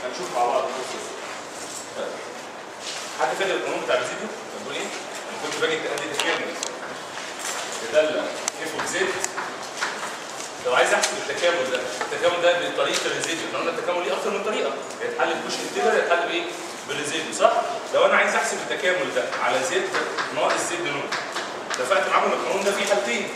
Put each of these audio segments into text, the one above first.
هنشوف مع بعض القصه دي. طيب. حد فاكر القانون بتاع الفيديو؟ كان بيقول ايه؟ انا كنت باجي ادي تكامل تدلع اف اوف زد لو عايز احسب التكامل ده التكامل ده بطريقه الريزيديو احنا قلنا التكامل ليه اكتر من طريقه يتحل بوش انتجر يتحل بايه؟ بالريزيديو صح؟ لو انا عايز احسب التكامل ده على زد ناقص زد نوت اتفقت معاكم ان القانون ده فيه حالتين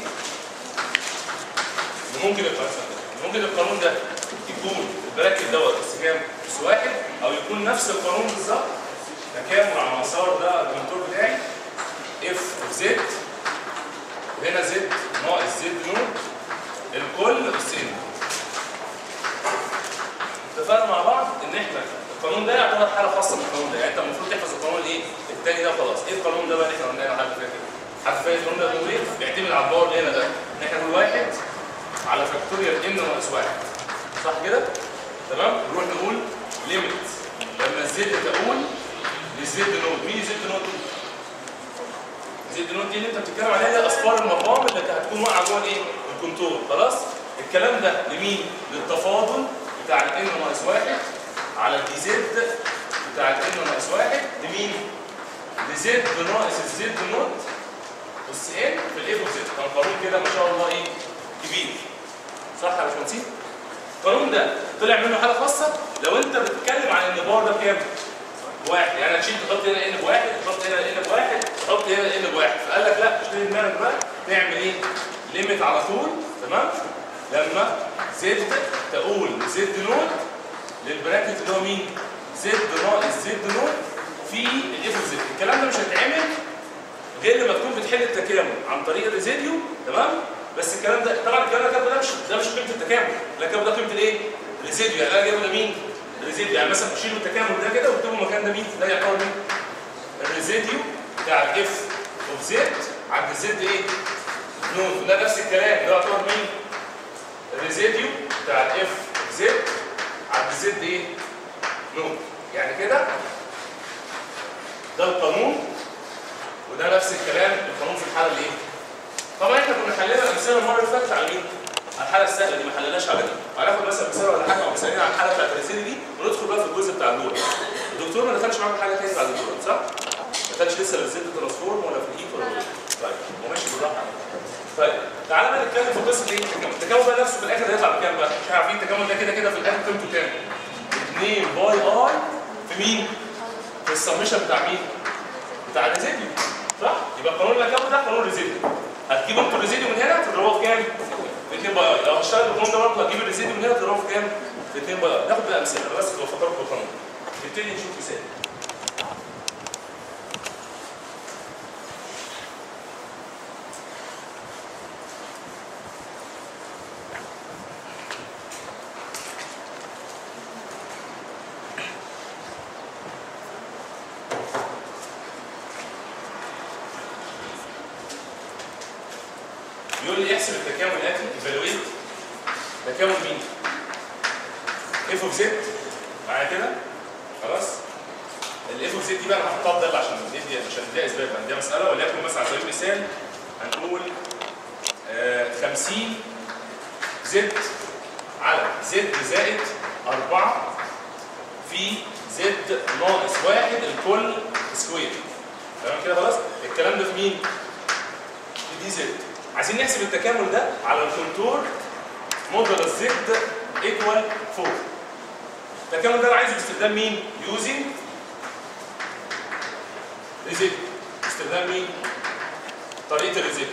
ممكن يبقى ممكن القانون ده يكون البراكت دوت بس كام؟ بس واحد او يكون نفس القانون بالظبط تكامل على مسار ده الكونتور بتاعي اف اوف زد وهنا زد ناقص زد نوت الكل بس ان اتفقنا مع بعض ان احنا القانون ده يعتبر حاله خاصه بالقانون ده يعني انت المفروض تحفظ القانون الايه؟ الثاني ده خلاص ايه القانون ده بقى اللي احنا قلناه حد فاكر؟ حد فاكر القانون ده بيقول ايه؟ بيعتمد على الباور اللي هنا ده ان احنا نقول واحد على فاكتوريال ان ناقص واحد صح كده؟ تمام؟ نروح نقول ليميت لما الزد تقول للزد نوت مين الزد نوت؟ زد نوت دي اللي انت بتتكلم عليها هي اصفار المقام اللي هتكون واقعه جوه الايه؟ الكونتور خلاص؟ الكلام ده لمين؟ للتفاضل بتاع الان ناقص واحد على الدي زد بتاع الان ناقص واحد لمين؟ لزد ناقص الزد نوت بس ان في الاف اوف زد كان قانون كده ما شاء الله ايه؟ كبير صح يا باشمهندسين؟ القانون ده طلع منه حاله خاصه لو انت بتتكلم عن ان الباور ده بكام؟ واحد يعني هتشيل تحط هنا ان بواحد تحط هنا ان بواحد تحط هنا ان بواحد فقال لك لا اشتري دماغك بقى تعمل ايه؟ ليميت على طول تمام؟ لما زد تقول زد نوت للبراكت اللي هو مين؟ زد ناقص زد نوت في الاف اوف زد الكلام ده مش هيتعمل غير لما تكون بتحل التكامل عن طريق الريزيديو تمام؟ بس الكلام ده طبعا الكلام ده ده مش ده مش قيمه التكامل لكن ده قيمه الايه؟ الريزيديو يعني انا جايبه ده مين؟ الريزيديو يعني مثلا شيلوا التكامل ده كده واكتبوا مكان ده مين؟ ده يعتبر مين؟ الريزيديو بتاع الاف اوف زد عند الزد ايه؟ نون ده نفس الكلام ده يعتبر مين؟ الريزيديو بتاع الاف اوف زد عند الزد ايه؟ نون يعني كده ده القانون وده نفس الكلام القانون في الحاله الايه؟ طبعا احنا كنا حلينا الامثله المره اللي فاتت على مين؟ على الحاله السهله دي ما حلناش على دي هناخد مثلا مثال ولا حاجه او مثالين على الحاله بتاعت الريسيدي دي وندخل بقى في الجزء بتاع الدور الدكتور ما دخلش معاكم حاجه تاني بعد الدور صح؟ ما دخلش لسه لا الزد ترانسفورم ولا في الايت ولا في طيب هو ماشي بالراحه طيب تعالى بقى نتكلم في قصه ايه؟ التكامل التكامل بقى نفسه في الاخر هيطلع بكام بقى؟ مش عارفين التكامل ده كده كده في الاخر قيمته كام؟ 2 باي اي في مين؟ في السمشن بتاع مين؟ بتاع الريزيديو صح؟ يبقى قانون التكامل ده قانون الريزيديو هتجيبوا انتوا الريزيديو من هنا تضربوها في كام؟ في 2 باي اي لو هشتغل بالقانون ده برضه هتجيب الريزيديو من هنا تضربوها في كام؟ في 2 باي اي ناخد بقى امثله انا بس بفكركم بالقانون نبتدي نشوف مثال بيقول لي احسب التكامل الاتي ايفالويت تكامل مين؟ اف اوف زد معايا كده؟ خلاص؟ الاف اوف زد دي بقى انا هحطها بدل عشان ندي عشان نديها اسباب عندها مساله وليكن مثلا على سبيل المثال هنقول آه 50 زد على زد زائد 4 في زد ناقص واحد الكل سكوير تمام كده خلاص؟ الكلام ده في مين؟ في دي زد عايزين نحسب التكامل ده على الكونتور موديل زد ايكوال 4 التكامل ده انا عايزه باستخدام مين؟ يوزنج ريزيد باستخدام مين؟ طريقه الريزيد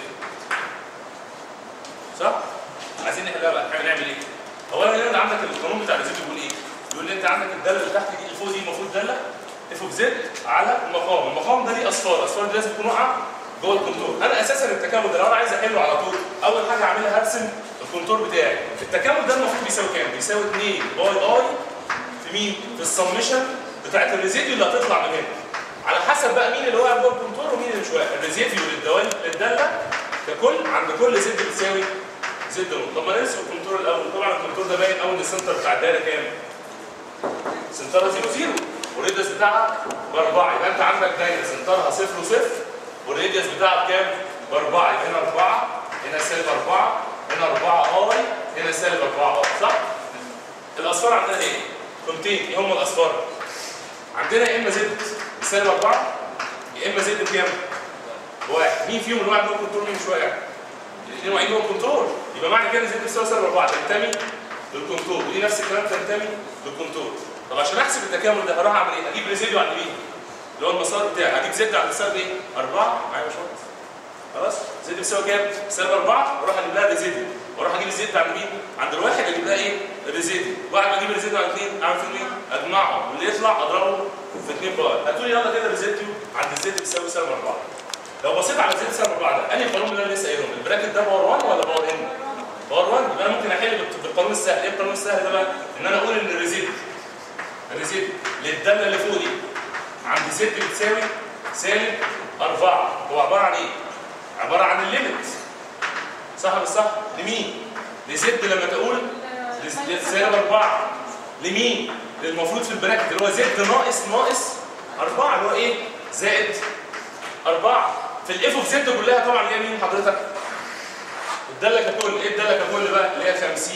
صح؟ عايزين نحلها بقى احنا هنعمل ايه؟ اولا هنا عندك القانون بتاع الريزيد بيقول ايه؟ بيقول لي انت عندك الداله اللي تحت دي اللي فوق دي المفروض داله اف اوف زد على المقام، المقام ده ليه اصفار، الاصفار دي لازم تكون واقعه جوه الكونتور انا اساسا التكامل ده لو انا عايز احله على طول اول حاجه اعملها هرسم الكونتور بتاعي التكامل ده المفروض بيساوي كام بيساوي 2 باي اي في مين في السمشن بتاعت الريزيديو اللي هتطلع من هنا على حسب بقى مين اللي واقع جوه الكونتور ومين اللي مش واقع الريزيديو للدوال للداله ككل عند كل زد بتساوي زد نقط طب ما نرسم الكونتور الاول طبعا الكونتور ده باين قوي ان السنتر بتاع الدايره كام سنترها 0 0 والريدس بتاعها باربعه يبقى انت عندك دايره سنترها 0 0 والراديوس بتاعها بكام؟ باربعه يبقى هنا اربعه هنا سالب اربعه هنا اربعه اي هنا سالب اربعه اي صح؟ الاصفار عندنا ايه؟ قيمتين ايه هم الاصفار عندنا يا اما زد بسالب 4 يا اما زد بكام؟ واحد مين فيهم الواحد هو كنترول مين مش واقع؟ الاثنين واقعين جوه الكنترول يبقى معنى كده زد بتساوي سالب 4 تنتمي للكنترول ودي نفس الكلام تنتمي للكنترول طب عشان احسب التكامل ده هروح اعمل ايه؟ اجيب ريزيديو عند مين؟ اللي هو المسار بتاعي هجيب زد عند سالب ايه؟ 4 معايا يا باشمهندس خلاص زد بتساوي كام؟ سالب 4 واروح اجيب لها ريزيديو واروح اجيب الزد عند مين؟ عند الواحد اجيب لها ايه؟ الريزيديو بعد ما اجيب الريزيديو عند اثنين اعمل فيهم ايه؟ اجمعهم واللي يطلع اضربه في 2 بار هاتوا لي يلا كده الريزيديو عند الزد بتساوي سالب 4 لو بصيت على زد سالب 4 ده انهي قانون اللي انا لسه قايلهم؟ البراكت ده باور 1 ولا باور ان؟ باور 1 يبقى انا ممكن احل بال- بالقانون السهل ايه القانون السهل ده بقى؟ ان انا اقول ان الريزيديو الريزيديو للداله اللي فوق دي عند زد بتساوي سالب 4 هو عباره عن ايه؟ عباره عن الليمت صح ولا مش صح؟ لمين؟ لزد لما تقول لز- لسالب 4 لمين؟ للمفروض في البراكت اللي هو زد ناقص ناقص 4 اللي هو ايه؟ زائد 4 في الاف اوف زد كلها طبعا اللي هي مين حضرتك؟ الداله ككل ايه الداله ككل بقى؟ اللي هي 50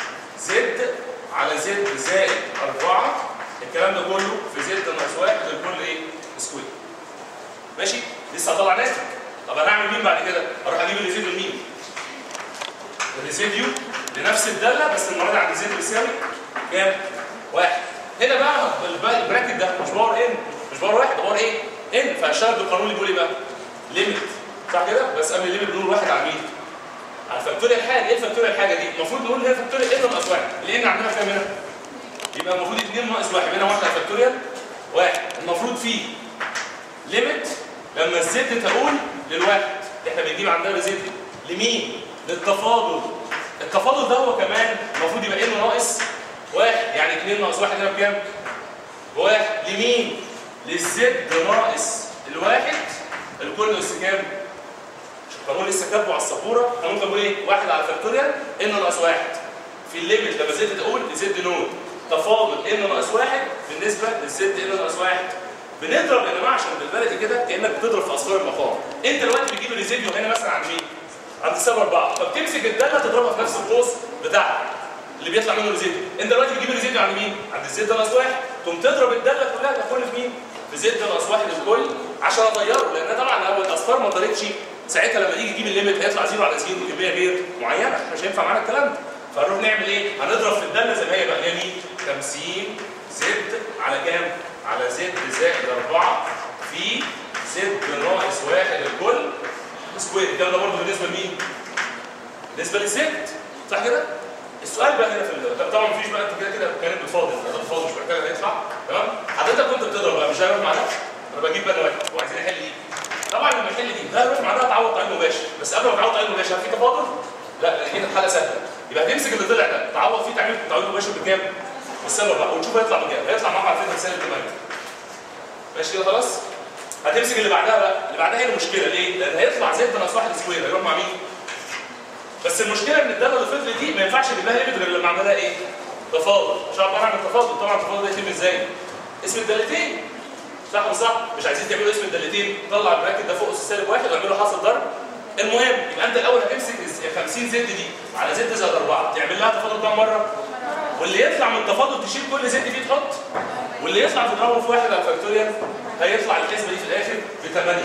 زد على زد زائد 4 الكلام ده كله في زد ناقص 1 للكل ايه؟ سكوير ماشي؟ لسه هطلع ناتج طب انا هعمل مين بعد كده؟ اروح اجيب الريزيديو لمين؟ الريزيديو لنفس الداله بس المره دي عند زد بيساوي كام؟ واحد هنا بقى الب- البراكت ده مش باور ان مش باور واحد ده باور ايه؟ ان فهشتغل بالقانون اللي بيقول ايه بقى؟ ليميت صح كده؟ بس قبل الليميت بنقول واحد على مين؟ على الفاكتوريال حاجه ايه الفاكتوريال حاجه دي؟ المفروض نقول هي فاكتوريال ان ناقص واحد لان عندنا كام هنا؟ يبقى المفروض 2 ناقص واحد هنا واحد على الفاكتوريال واحد المفروض فيه ليميت لما الزد تقول للواحد احنا بنجيب عندنا زد لمين؟ للتفاضل التفاضل ده هو كمان المفروض يبقى ان ناقص واحد يعني 2 ناقص واحد هنا بكام؟ بواحد لمين؟ للزد ناقص الواحد الكل اس كام؟ القانون لسه كاتبه على السبوره انا ممكن اقول ايه؟ واحد على فاكتوريال ان ناقص واحد في الليميت لما زد تقول لزد نون تفاضل ان ناقص واحد بالنسبه للزد ان ناقص واحد بنضرب يا جماعه عشان بالبلدي كده كانك بتضرب في اصفار المقام انت دلوقتي بتجيب الريزيديو هنا مثلا عند مين؟ عند سالب 4 فبتمسك الداله تضربها في نفس القوس بتاعها اللي بيطلع منه الريزيديو انت دلوقتي بتجيب الريزيديو عند مين؟ عند الزد ناقص واحد تقوم تضرب الداله كلها تكون في مين؟ في زد ناقص واحد الكل عشان اغيره لان طبعا لو الاصفار ما ضربتش ساعتها لما يجي يجيب الليميت هيطلع زيرو على زيرو كميه غير معينه مش هينفع معانا الكلام ده فنروح نعمل ايه؟ هنضرب في الداله زي ما هي بقى اللي هي مين؟ 50 زد على كام؟ على زد زائد 4 في زد ناقص واحد الكل سكوير الكلام ده برضه بالنسبه لمين؟ بالنسبه للزد صح كده؟ السؤال بقى هنا في ال- طبعا مفيش بقى انت كده كده كانت بتفاضل انت بتفاضل مش محتاج هيطلع تمام؟ حضرتك كنت بتضرب بقى مش هيروح مع ده انا بجيب بقى واحد وعايزين نحل دي طبعا لما نحل دي ده هيروح مع ده تعوض تعويض مباشر بس قبل ما تعوض تعويض مباشر هل في تفاضل؟ لا لان الحاله سهله يبقى هتمسك اللي طلع ده تعوض فيه تعويض تعويض مباشر بكام؟ بالسالب بقى ونشوف هيطلع بكام هيطلع معاك على فكره سالب 8 ماشي كده خلاص؟ هتمسك اللي بعدها بقى اللي بعدها هي المشكله ليه؟ لان هيطلع زد ناقص واحد سكوير هيروح مع مين؟ بس المشكله ان الداله اللي فضلت دي ما ينفعش اجيب لها ليميت غير لما اعملها ايه؟ تفاضل مش عارف اعمل تفاضل طبعا التفاضل ده يتم ازاي؟ اسم الدالتين صح ولا صح؟ مش عايزين تعملوا اسم الدالتين طلع البراكت ده فوق اس سالب واحد واعملوا حاصل ضرب المهم يبقى انت الاول هتمسك ال 50 زد دي على زد زائد 4 تعمل لها تفاضل كام مره؟ واللي يطلع من التفاضل تشيل كل زد فيه تحط واللي يطلع تضربه في واحد على الفاكتوريال هيطلع الحسبه دي في الاخر ب 8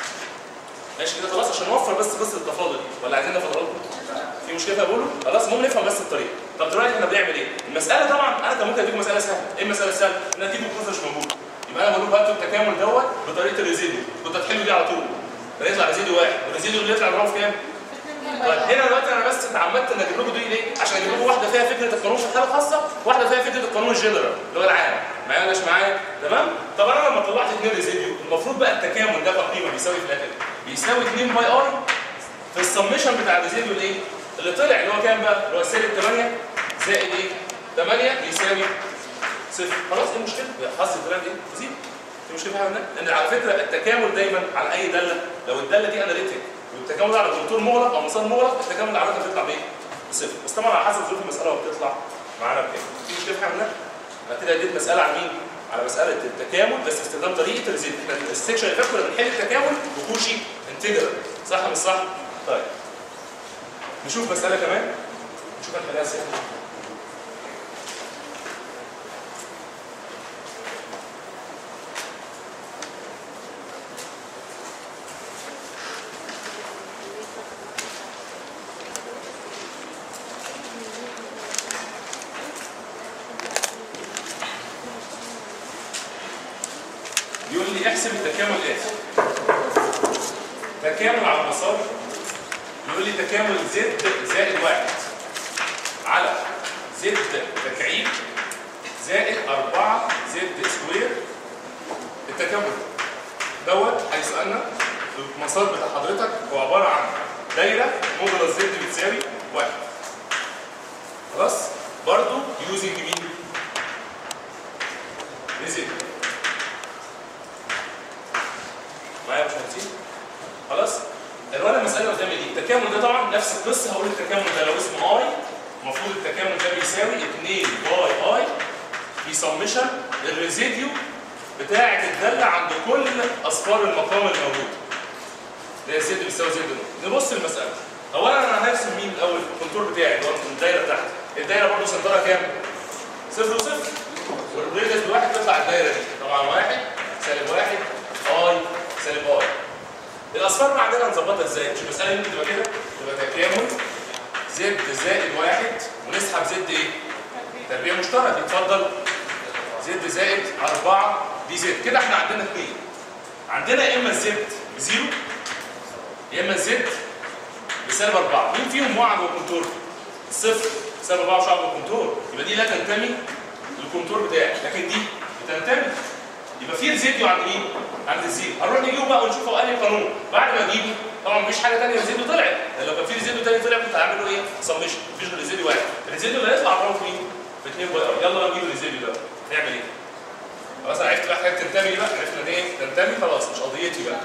ماشي كده خلاص عشان نوفر بس قصه التفاضل دي ولا عايزين نفضلها لكم؟ في مشكله في بقوله؟ خلاص المهم نفهم بس الطريقه طب دلوقتي احنا بنعمل ايه؟ المساله طبعا انا كان ممكن اديكم مساله سهله ايه المساله السهله؟ ان اديكم القصه مش موجوده يبقى انا بقول لكم هاتوا التكامل دوت بطريقه الريزيديو كنت هتحلوا دي على طول فيطلع ريزيديو واحد والريزيديو اللي يطلع نضربه في كام؟ طيب هنا دلوقتي انا بس اتعمدت ان اجيب لكم دي ليه؟ عشان اجيب لكم واحده فيها فكره القانون في الحاله الخاصه، واحده فيها فكره القانون الجنرال اللي هو العام، معايا ولا مش معايا؟ تمام؟ طب انا لما طلعت اثنين ريزيديو المفروض بقى التكامل ده كقيمه بيساوي في الاخر بيساوي 2 باي ار في السمشن بتاع الريزيديو الايه؟ اللي طلع اللي هو كام بقى؟ اللي هو سالب 8 زائد ايه؟ 8 يساوي صفر، خلاص ايه المشكله؟ حظ الكلام ايه؟ زيرو. في مشكله في حاجه هناك؟ لان على فكره التكامل دايما على اي داله لو الداله دي اناليتيك والتكامل ده على كونتور مغلق او مسار مغلق التكامل ده عاده بيطلع بايه؟ بصفر بس طبعا على حسب ظروف المساله وبتطلع معانا بكام في مشكله في حاجه هناك؟ انا كده اديت مساله عن مين؟ على مساله التكامل بس استخدام طريقه الريزيد احنا السكشن اللي فات كنا بنحل التكامل بكوشي انتجرال صح ولا مش صح؟ طيب نشوف مساله كمان نشوف هنحلها ازاي يقول لي احسب التكامل الاتي تكامل على المسار يقول لي تكامل زد زائد واحد على زد تكعيب زائد 4 زد سكوير التكامل دوت حيث ان المسار بتاع حضرتك هو عباره عن دايره مودولس زد بتساوي واحد خلاص برضو يوزنج مين؟ ريزيد معايا يا باشمهندسين؟ خلاص؟ الولا المساله قدامي دي التكامل ده طبعا نفس القصه هقول التكامل ده لو اسمه اي المفروض التكامل ده بيساوي 2 باي اي في سمشن الريزيديو بتاعه الداله عند كل اصفار المقام الموجود اللي هي زد بيساوي زد نوت نبص المساله اولا انا هرسم مين الاول الكونتور بتاعي اللي هو الدايره بتاعتي الدايره برضه سنترها كام؟ صفر وصفر والريدس بواحد تطلع الدايره دي طبعا واحد سالب واحد اي سالب اي الاصفار بقى عندنا هنظبطها ازاي؟ مش المساله ممكن تبقى كده تبقى تكامل زد زائد واحد ونسحب زد ايه؟ تربيع مشترك اتفضل زد زائد 4 دي زد كده احنا عندنا اثنين عندنا يا اما الزد بزيرو يا اما الزد بسالب 4 مين فيهم وعد وكونتور؟ الصفر سالب 4 مش وعد وكونتور يبقى دي لا تنتمي للكونتور بتاعي لكن دي بتنتمي يبقى في ريزيديو عند مين؟ عند الزيرو هنروح نجيبه بقى ونشوف هو انهي قانون بعد ما اجيبه طبعا مفيش حاجه ثانيه ريزيديو طلعت لو كان في ريزيديو ثاني طلع كنت هعمل له ايه؟ سمشن مفيش غير ريزيديو واحد الريزيديو اللي هيطلع هنروح مين؟ في 2 باي ار يلا بقى نجيب الريزيديو ده نعمل ايه؟ خلاص انا عرفت بقى حاجه تنتمي بقى عرفنا ان ايه؟ تنتمي خلاص مش قضيتي بقى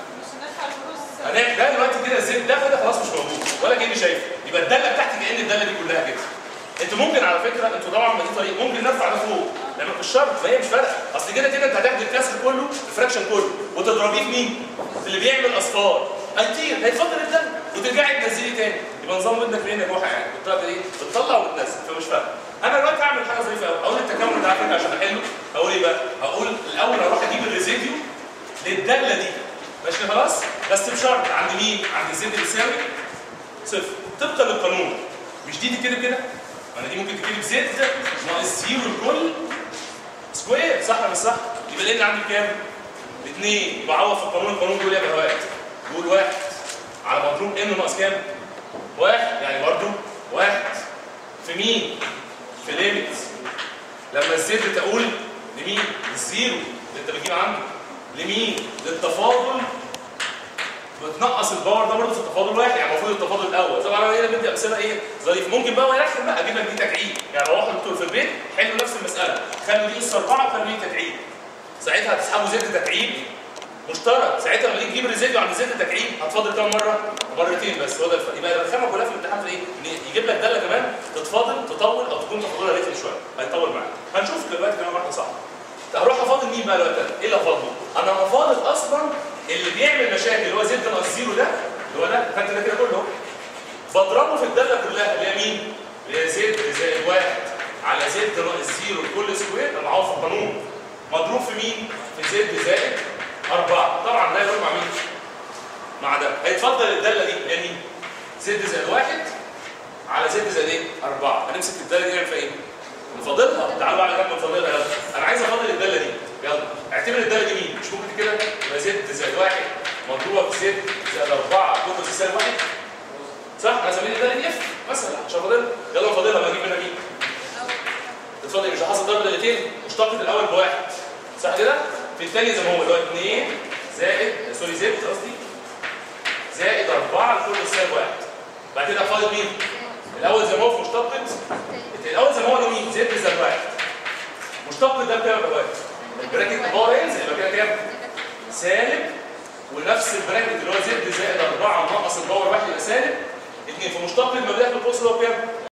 هنعمل ده دلوقتي كده الزيت ده كده خلاص مش موجود ولا كاني شايفه يبقى الداله بتاعتي كان الداله دي كلها كده انتوا ممكن على فكره انتوا طبعا ما دي طريق ممكن نرفع ده فوق لما مش شرط ما هي مش فارقه اصل كده كده انت هتاخد الكسر كله الفراكشن كله وتضربيه في مين؟ في اللي بيعمل اصفار هيطير هيتفضل الدم وترجعي تنزليه تاني يبقى نظام ودنك فين يا جوحه يعني بتعمل ايه؟ بتطلع وتنزل فمش فارقه انا دلوقتي هعمل حاجه ظريفه قوي اقول التكامل ده على فكره عشان احله هقول ايه بقى؟ هقول الاول اروح اجيب الريزيديو للداله دي ماشي خلاص؟ بس بشرط عند مين؟ عند زد بيساوي صفر طبقا للقانون مش دي تتكتب كده؟ ما انا دي ممكن تتكتب زد ناقص زيرو الكل سكوير صح ولا مش صح؟ يبقى لان عندي كام؟ اثنين يبقى عوض في القانون القانون بيقول ايه يا بهوات؟ بيقول واحد على مضروب ان ناقص كام؟ واحد يعني برضه واحد في مين؟ في ليميت لما الزد تقول لمين؟ للزيرو اللي انت بتجيب عنده لمين؟ للتفاضل بتنقص الباور ده برضه في التفاضل واحد يعني المفروض التفاضل الاول طبعا انا هنا بدي امثله ايه ظريف ممكن بقى يرخم بقى اجيب لك دي تكعيب يعني لو واحد دكتور في البيت حلوا نفس المساله خلوا دي اس 4 وخلوا دي تكعيب ساعتها هتسحبوا زد تكعيب مشترك ساعتها لما تيجي تجيب ريزيديو عند زد تكعيب هتفاضل كام مره؟ مرتين بس هو ده الفرق يبقى الرخامه كلها في الامتحان في ايه؟ ان يجيب لك داله كمان تتفاضل تطول او تكون تفاضلها ريتم شويه هيطول معاك هنشوف دلوقتي كمان واحده صح هروح افاضل مين بقى دلوقتي؟ ايه اللي افاضله؟ انا هفاضل اصلا اللي بيعمل مشاكل اللي هو زد ناقص زيرو ده اللي هو ده خدت ده كده كله بضربه في الداله كلها اللي هي مين؟ اللي هي زد زائد واحد على زد ناقص زيرو كل سكوير انا معاه في القانون مضروب في مين؟ في زد زائد أربعة طبعا ده يروح مع مين؟ مع ده هيتفضل الدالة دي اللي هي مين؟ زد زائد واحد على زد زائد ايه؟ أربعة هنمسك الدالة دي نعمل فيها ايه؟ نفضلها تعالوا بقى على جنب نفضلها يلا أنا عايز أفضل الدالة دي يلا اعتبر الدالة دي مين؟ مش ممكن كده يبقى زد زائد واحد مضروبة في زد زائد أربعة كوكس سالب واحد صح؟ أنا سميت الدالة دي اف مثلا عشان فاضلها يلا نفضلها بقى نجيب منها مين؟ اتفضل مش حصل ضرب دالتين مشتقة الأول بواحد صح كده؟ في الثاني زي ما هو اللي هو 2 زائد سوري زد قصدي زائد 4 لكل سالب واحد بعد كده فاضل مين؟ الاول زي ما هو في مشتقة الاول زي ما هو اللي مين؟ زد زائد واحد مشتقة ده بكام يا بابا؟ البراكت الباور ينزل يبقى كده كام؟ سالب ونفس البراكت اللي هو زد زائد 4 ناقص الباور واحد يبقى سالب 2 في مشتق المبدأ في القوس اللي هو كام؟